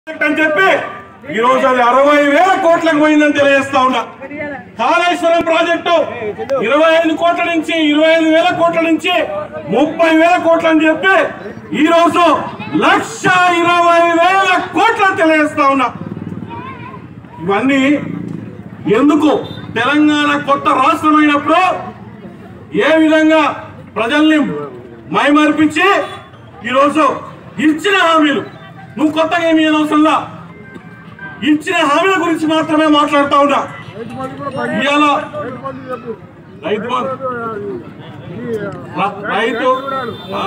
అని చెప్పి ఈ రోజు అది అరవై వేల కోట్లకు పోయిందని తెలియజేస్తా ఉన్నా కాళేశ్వరం ప్రాజెక్టు ఇరవై ఐదు కోట్ల నుంచి ఇరవై ఐదు వేల కోట్ల నుంచి ముప్పై వేల కోట్లు అని చెప్పి ఈ రోజు లక్ష ఇరవై వేల కోట్ల తెలియజేస్తా ఉన్నా ఇవన్నీ ఎందుకు తెలంగాణ కొత్త రాష్ట్రమైనప్పుడు ఏ విధంగా ప్రజల్ని మైమర్పించి ఈరోజు ఇచ్చిన హామీలు నువ్వు కొత్తగా ఏమి అవసరంలా ఇచ్చిన హామీల గురించి మాత్రమే మాట్లాడుతా ఉన్నా ఇవాళ రైతు బంధు ర- రైతు ఆ,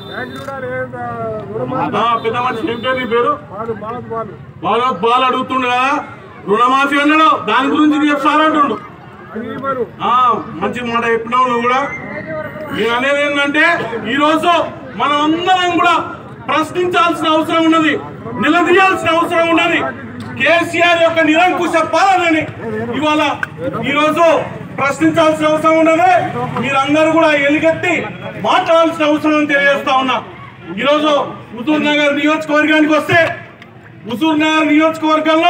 ఆ, పెద్ద మనిషి ఏం పేరు నీ పేరు బాగా బాలు అడుగుతుండు కదా రుణమాఫీ అన్నాడు దాని గురించి రేపు సార్ అంటుండు ఆ, మంచి మాట చెప్పినావు నువ్వు కూడా నేను అనేది ఏంటంటే ఈ రోజు మనం అందరం కూడా ప్రశ్నించాల్సిన అవసరం ఉన్నది నిలదీయాల్సిన అవసరం ఉన్నది కేసీఆర్ యొక్క నిరంకుశ పాలనని ఇవాళ ఈ రోజు ప్రశ్నించాల్సిన అవసరం ఉన్నది మీరందరూ కూడా ఎలుగెత్తి మాట్లాడాల్సిన అవసరం తెలియజేస్తా ఉన్నా ఈరోజు హుజూర్ నగర్ నియోజకవర్గానికి వస్తే హుజూర్ నగర్ నియోజకవర్గంలో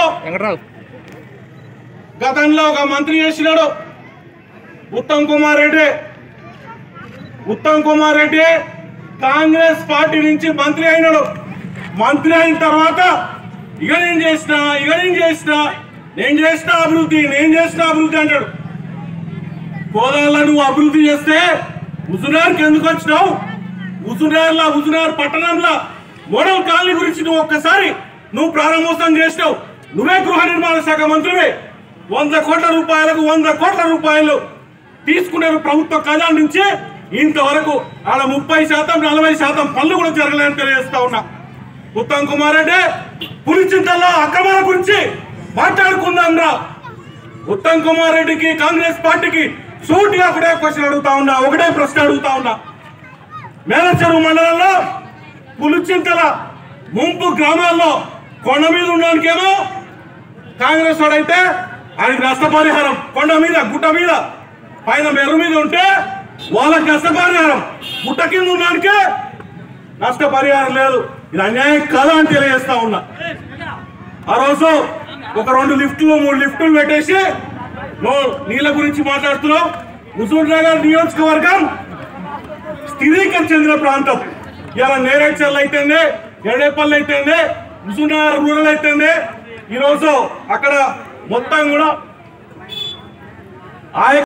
గతంలో ఒక మంత్రి చేసినాడు ఉత్తమ్ కుమార్ రెడ్డి ఉత్తమ్ కుమార్ రెడ్డి కాంగ్రెస్ పార్టీ నుంచి మంత్రి అయినాడు మంత్రి అయిన తర్వాత ఇక నేను చేసిన ఇక నేను చేసిన నేను చేసిన అభివృద్ధి నేను చేసిన అభివృద్ధి అంటాడు కోదాళ్ళ నువ్వు అభివృద్ధి చేస్తే హుజునార్కి ఎందుకు వచ్చినావు హుజునార్లా హుజునార్ పట్టణంలో మోడల్ కాలనీ గురించి నువ్వు ఒక్కసారి నువ్వు ప్రారంభోత్సవం చేసినావు నువ్వే గృహ నిర్మాణ శాఖ మంత్రివే వంద కోట్ల రూపాయలకు వంద కోట్ల రూపాయలు తీసుకున్నారు ప్రభుత్వ ఖజానా నుంచి ఇంతవరకు ఆడ ముప్పై శాతం నలభై శాతం పనులు కూడా జరగలేదని తెలియజేస్తా ఉన్నా ఉత్తమ్ కుమార్ రెడ్డి పులిచింతల్లో అక్రమాల గురించి మాట్లాడుకుందాం రా ఉత్తమ్ కుమార్ రెడ్డికి కాంగ్రెస్ పార్టీకి సూటిగా ఒకటే క్వశ్చన్ అడుగుతా ఉన్నా ఒకటే ప్రశ్న అడుగుతా ఉన్నా మేలచెరువు మండలంలో పులిచింతల ముంపు గ్రామాల్లో కొండ మీద ఉండడానికేమో కాంగ్రెస్ వాడైతే ఆయనకి నష్టపరిహారం కొండ మీద గుట్ట మీద పైన మెరు మీద ఉంటే వాళ్ళకి నష్టపరిహారం గుట్ట కింద ఉండడానికే నష్టపరిహారం లేదు ఇది అన్యాయం కాదా అని తెలియజేస్తా ఉన్నా ఆ రోజు ఒక రెండు లిఫ్ట్లు మూడు లిఫ్టులు పెట్టేసి నువ్వు నీళ్ళ గురించి మాట్లాడుతున్నావు హుజూర్ నగర్ నియోజకవర్గం స్థిరీకరణ చెందిన ప్రాంతం ఇలా నేరేడ్చల్ అయితేనే ఎడేపల్లి అయితేనే హుజూర్ నగర్ రూరల్ అయితేనే ఈరోజు అక్కడ మొత్తం కూడా ఆ